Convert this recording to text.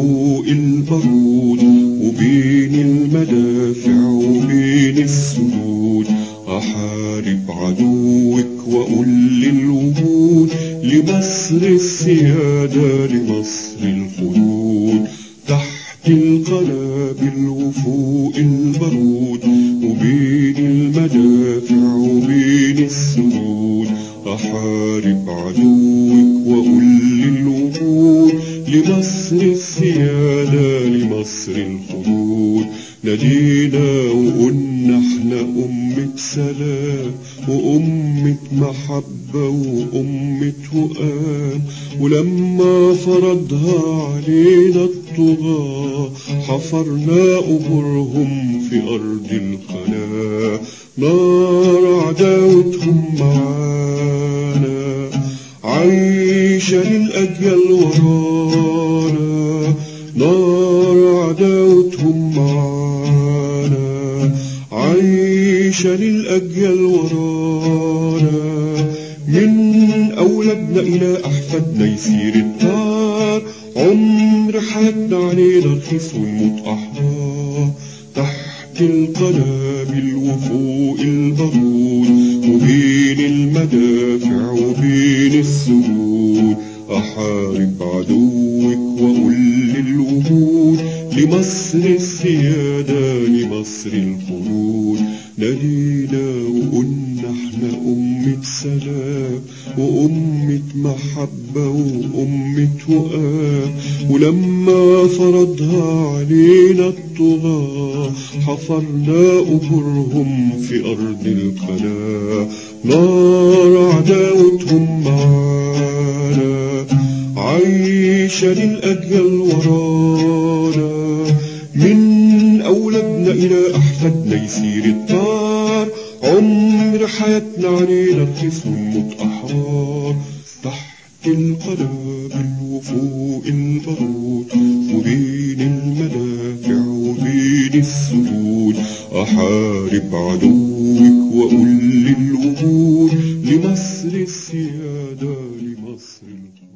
وفوق البارود وبين المدافع وبين السدود أحارب عدوك وأقول للوجود لمصر السيادة لمصر الخلود تحت القنابل وفوق البارود وبين المدافع وبين السدود أحارب عدوك وأقول للوجود لمصر السيادة لمصر الخلود نادينا وقلنا احنا أمة سلام وأمة محبة وأمة وئام ولما فرضها علينا الطغاة حفرنا قبورهم في أرض القناة نار عداوتهم معانا عايشة للأجيال ورانا نار عداوتهم معانا عايشة للأجيال ورانا من أولادنا إلى أحفادنا يسير الطار عمر حياتنا علينا رخيص ونموت أحرار تحت القنابل وفوق البارود وبين المدافع وبين السدود أحارب عدوك وأقول للوجود لمصر السيادة لمصر الخلود نادينا وقلنا احنا أمة سلام وأمة محبة وأمة وئام ولما فرضها علينا الطغاة حفرنا قبورهم في أرض القناة نار عداوتهم معانا عايشة للأجيال ورانا من أولادنا إلى أحفادنا يسير الطار عمر حياتنا علينا رخيص ونموت أحرار تحت القنابل وفوق البارود وبين المدافع وبين السدود أحارب عدوك وأقول للوجود لمصر السيادة لمصر الخلود